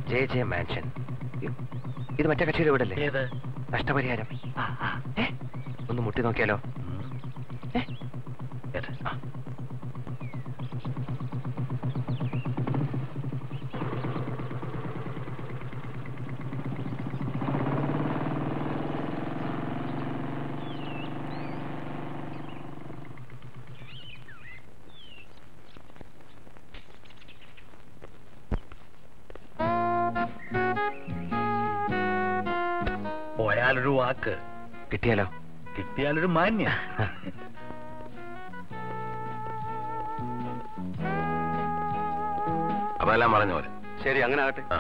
J J mansion ഇത് മറ്റേ കക്ഷിയുടെ വീടല്ലേ ഏത് നഷ്ടപരിഹാരം ഏ, ഒന്ന് മുട്ടി നോക്കിയാലോ ഏ? ഏത്? ആ. പോയാലൊരു വാക്ക് കിട്ടിയാലോ കിട്ടിയാലൊരു മാന്യ അപ്പൊ എല്ലാം പറഞ്ഞ പോലെ ശരി അങ്ങനെ ആകട്ടെ ആ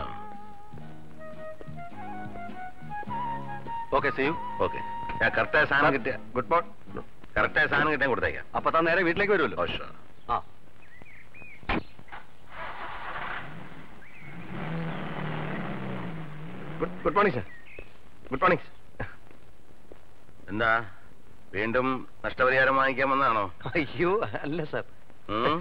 ഓക്കെ സീ യു ഓക്കെ ഞാൻ കറക്റ്റായ സാധനം കിട്ടിയ ഗുഡ് മോർണിംഗ് കറക്റ്റായ സാധനം കിട്ടാൻ കൊടുത്തേക്കാം അപ്പൊ താൻ നേരെ വീട്ടിലേക്ക് വരുമല്ലോ ഓ ഷുവർ ആ good good morning sir good morning എന്താ വീണ്ടും നഷ്ടപരിഹാരം വാങ്ങിക്കാൻ വന്നതാണോ അയ്യോ അല്ല സർ ഉം?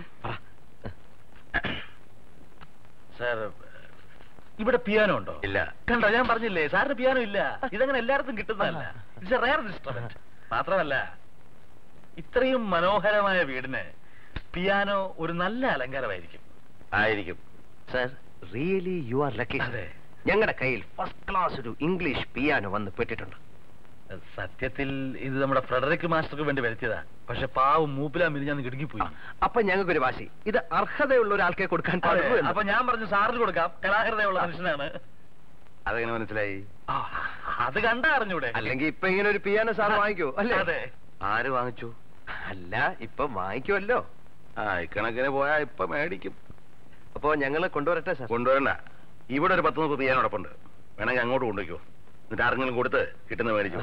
സാർ ഇവിടെ പിയാനോ ഉണ്ടോ ഇല്ല കണ്ടോ ഞാൻ പറഞ്ഞില്ലേ സാറിന് പിയാനോ ഇല്ല ഇതങ്ങനെ എല്ലായിടത്തും കിട്ടുന്നതല്ല ഇറ്റ്സ് റയർ ഇൻസ്ട്രുമെന്റ് മാത്രമല്ല ഇത്രയും മനോഹരമായ വീടിന് പിയാനോ ഒരു നല്ല അലങ്കാരമായിരിക്കും ആയിരിക്കും sir really you are lucky അതെ. ഞങ്ങളുടെ കയ്യിൽ ഫസ്റ്റ് ക്ലാസ് ഒരു ഇംഗ്ലീഷ് പിയാനോ വന്ന് പെട്ടിട്ടുണ്ട് സത്യത്തിൽ ഇത് നമ്മുടെ ഫ്രെഡറിക് മാസ്റ്റർക്ക് വേണ്ടി വരുത്തിയതാ പക്ഷെ പാവം മൂപ്പിലാ മിരിഞ്ഞാന്ന് കിടുങ്ങിപ്പോയി അപ്പൊ ഞങ്ങൾക്കൊരു വാശി ഇത് അർഹതയുള്ള ഒരാൾക്കെ കൊടുക്കാൻ അതെ, പാടുള്ളൂ എന്ന്. അപ്പൊ ഞാൻ പറഞ്ഞു സാറിന് കൊടുക്കാം കലാഹൃദയമുള്ള മനുഷ്യനാണ് അതെങ്ങനെ മനസ്സിലായി ആ, അത് കണ്ടാ അറിഞ്ഞൂടെ അല്ലെങ്കിൽ ഇപ്പൊ ഇങ്ങനെ ഒരു പിയാനോ സാർ വാങ്ങിക്കോ അല്ലേ അതെ ആര് വാങ്ങിച്ചു അല്ല ഇപ്പൊ വാങ്ങിക്കുമല്ലോ ആ ഇക്കണക്കിന് പോയാ ഇപ്പൊ മേടിക്കും അപ്പോ ഞങ്ങള് കൊണ്ടുവരട്ടെ സാർ കൊണ്ടുവരണ്ട ഇവിടെ ഒരു പത്ത് മുപ്പത് ചെയ്യാനോടൊപ്പുണ്ട് വേണമെങ്കിൽ അങ്ങോട്ട് കൊണ്ടുവയ്ക്കോ എന്നിട്ട് ആർക്കെങ്കിലും കൊടുത്ത് കിട്ടുന്ന മേടിച്ചു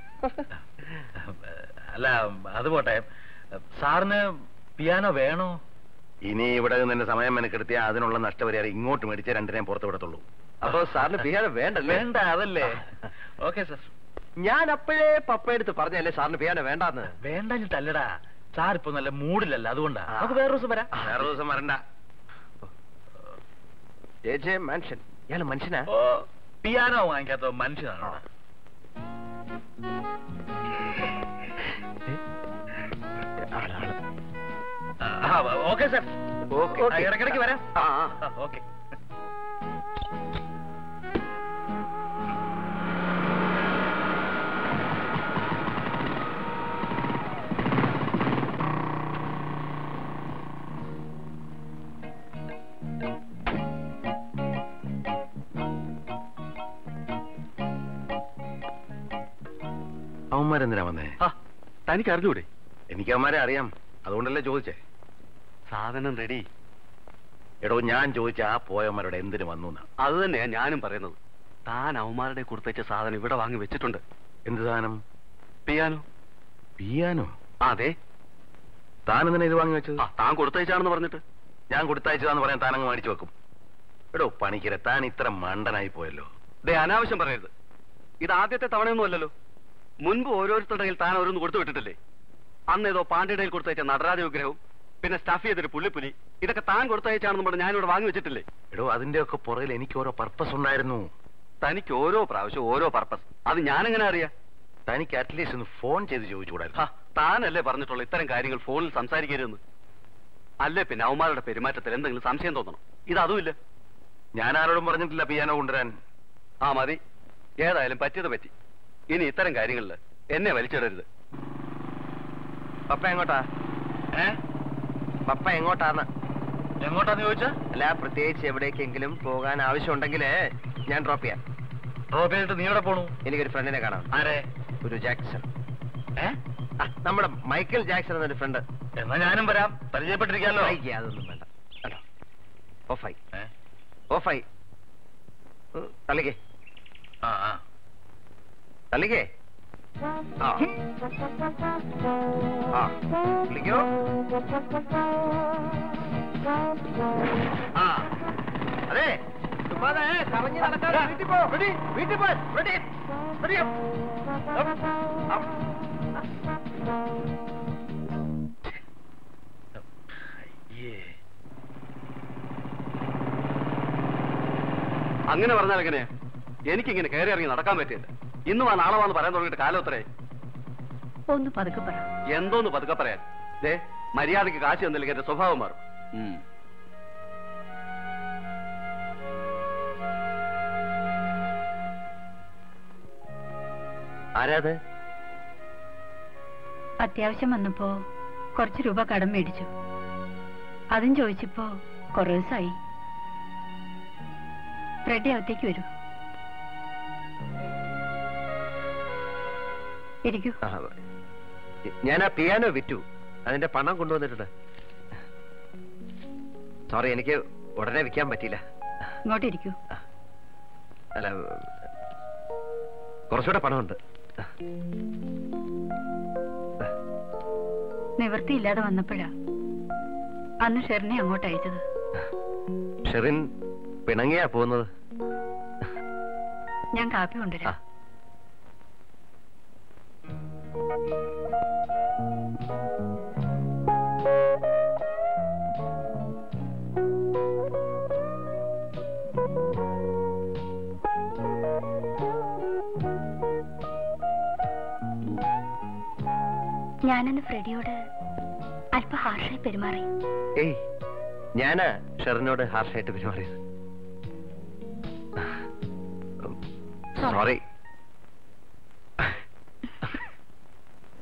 അല്ല അത് പോട്ടെ സാറിന് പിയാനോ വേണോ ഇനി ഇവിടെ നിന്നെ സമയം മെനക്കെടുത്തിയാൽ അതിനുള്ള നഷ്ടപരിഹാരം ഇങ്ങോട്ട് മേടിച്ച് രണ്ടിനെയും പുറത്ത് വിടത്തുള്ളൂ അപ്പൊ സാറിന് പിയാനോ വേണ്ടല്ലേ വേണ്ട അതല്ലേ ഓക്കെ സാർ ഞാൻ അപ്പോഴേ പപ്പയെടുത്ത് പറഞ്ഞല്ലേ സാറിന് പിയാനോ വേണ്ടാന്ന് വേണ്ടല്ലടാ സാർ ഇപ്പൊ നല്ല മൂഡിലല്ല അതുകൊണ്ടാ നമുക്ക് വേറെ ദിവസം വരാം വേറെ ദിവസം വരണ്ട ജെ ജെ മാൻഷൻ ഇയാള് മനുഷ്യനാ ഓ പിയാനോ വാങ്ങിക്കാത്ത മനുഷ്യനാണ് ആളാണ് ഓക്കെ സാർ ഓക്കെ ആ, ഇടയ്ക്കിടയ്ക്ക് വരാം ആ ആ. ഓക്കെ അവന്മാരെന്തിനാ വന്നേ ആ തനിക്ക് അറിഞ്ഞൂടെ എനിക്ക് അവന്മാരെ അറിയാം അതുകൊണ്ടല്ലേ ചോദിച്ചേ സാധനം റെഡി എടോ ഞാൻ ചോദിച്ച ആ പോയവന്മാരോട് എന്തിനു വന്നു എന്നാ അത് തന്നെയാ ഞാനും പറയുന്നത് താൻ അവന്മാരുടെ കൊടുത്തയച്ച സാധനം ഇവിടെ വാങ്ങി വെച്ചിട്ടുണ്ട് എന്ത് സാധനം പിയാനോ പിയാനോ അതെ താൻ എന്തിനാ ഇത് വാങ്ങി വെച്ചത് ആ താൻ കൊടുത്തയച്ചാണെന്ന് പറഞ്ഞിട്ട് ഞാൻ കൊടുത്തയച്ചതാന്ന് പറയാൻ താനങ്ങ് മേടിച്ചു വെക്കും എടോ പണിക്കര താൻ ഇത്ര മണ്ടനായി പോയല്ലോ ദേ അനാവശ്യം പറയരുത് ഇത് ആദ്യത്തെ തവണയൊന്നും അല്ലല്ലോ മുൻപ് ഓരോരുത്തരുടെ കയ്യിൽ താൻ ഓരോന്ന് കൊടുത്തു വിട്ടിട്ടില്ലേ അന്ന് ഏതോ പാണ്ഡ്യയുടെ കയ്യിൽ കൊടുത്തയച്ച നടരാജ വിഗ്രഹവും പിന്നെ സ്റ്റഫ് ചെയ്തൊരു പുള്ളിപ്പുലി ഇതൊക്കെ താൻ കൊടുത്തയച്ചാണെന്ന് പറഞ്ഞ് ഞാനിവിടെ വാങ്ങി വെച്ചിട്ടില്ലേ എടോ അതിന്റെയൊക്കെ പുറകിൽ എനിക്ക് ഓരോ പർപ്പസ് ഉണ്ടായിരുന്നു തനിക്ക് ഓരോ പ്രാവശ്യം ഓരോ പർപ്പസ് അത് ഞാനെങ്ങനെ അറിയാം തനിക്ക് അറ്റ്ലീസ്റ്റ് ഒന്ന് ഫോൺ ചെയ്ത് ചോദിച്ചുകൂടായിരുന്നു ഹ, താനല്ലേ പറഞ്ഞിട്ടുള്ള ഇത്തരം കാര്യങ്ങൾ ഫോണിൽ സംസാരിക്കരുതെന്ന് അല്ലേ പിന്നെ അവന്മാരുടെ പെരുമാറ്റത്തിൽ എന്തെങ്കിലും സംശയം തോന്നണം ഇത് അതുമില്ല ഞാൻ ആരോടും പറഞ്ഞിട്ടില്ല പിയാനോ കൊണ്ടുവരാൻ ആ മതി ഏതായാലും പറ്റിയത് പറ്റി ഇനി ഇത്തരം കാര്യങ്ങളിൽ എന്നെ വലിച്ചിടരുത് പപ്പ എങ്ങോട്ടാ ഏ പപ്പ എങ്ങോട്ടാന്ന് എങ്ങോട്ടാന്ന് ചോദിച്ചാ അല്ല പ്രത്യേകിച്ച് എവിടേക്കെങ്കിലും പോകാൻ ആവശ്യമുണ്ടെങ്കിൽ ഞാൻ ഡ്രോപ്പ് ചെയ്യാം ഡ്രോപ്പ് ചെയ്തിട്ട് നീ എവിടെ പോണു എനിക്കൊരു ഫ്രണ്ടിനെ കാണാം ആരെ ഒരു ജാക്സൺ ഏ ആ, നമ്മുടെ മൈക്കൽ ജാക്സൺ എന്നൊരു ഫ്രണ്ട് എന്നാ ഞാനും വരാം പരിചയപ്പെട്ടിരിക്കാലോ അതൊന്നും വേണ്ട കേട്ടോ ഓഫായി ഏ? ഓഫായി ഉം, തള്ളിക്കേ ആ ആ തള്ളിക്കേ ആ ആ വിളിക്കോ ആ അതെ ചുമ്മാതെ കറങ്ങി നടക്കാതെ വീട്ടിൽ പോ ready? വീട്ടിൽ പോ ready? ready up. Up. Up. അയ്യേ അങ്ങനെ പറഞ്ഞാൽ എങ്ങനെയാ എനിക്കിങ്ങനെ കയറി ഇറങ്ങി നടക്കാൻ പറ്റില്ല ഇന്ന് വാ നാളെ വാന്ന് പറയാൻ തുടങ്ങിയിട്ട് കാലം എത്രയായി ഒന്ന് പതുക്കെ പറ എന്തോന്ന് പതുക്കെ പറയാൻ ദേ മര്യാദയ്ക്ക് കാശ് തന്നില്ലെങ്കിൽ എന്റെ സ്വഭാവം മാറും ഉം. ആരാത് അത്യാവശ്യം വന്നപ്പോ കുറച്ച് രൂപ കടം മേടിച്ചു അതും ചോദിച്ചപ്പോ കുറേ ദിവസമായി ഫ്രെഡി അകത്തേക്ക് വരൂ ഇരിക്കൂ ഞാൻ ആ പിയാനോ വിറ്റു അതിന്റെ പണം കൊണ്ടുവന്നിട്ടുണ്ട് സോറി എനിക്ക് ഉടനെ വിൽക്കാൻ പറ്റിയില്ല ഇങ്ങോട്ട് ഇരിക്കൂ അല്ല കുറച്ചുകൂടെ പണമുണ്ട് നിവൃത്തിയില്ലാതെ വന്നപ്പോഴാ അന്ന് ഷെറിനെ അങ്ങോട്ട് അയച്ചത് ഷെറിൻ പിണങ്ങിയാ പോകുന്നത് ഞാൻ കാപ്പി ആ കൊണ്ടുവരാം ഞാനന്ന് ഫ്രെഡിയോട് അല്പ ഹാർഷായി പെരുമാറി ഏയ് ഞാനാ ഷെറിനോട് ഹാർഷായിട്ട് പെരുമാറിയത് സോറി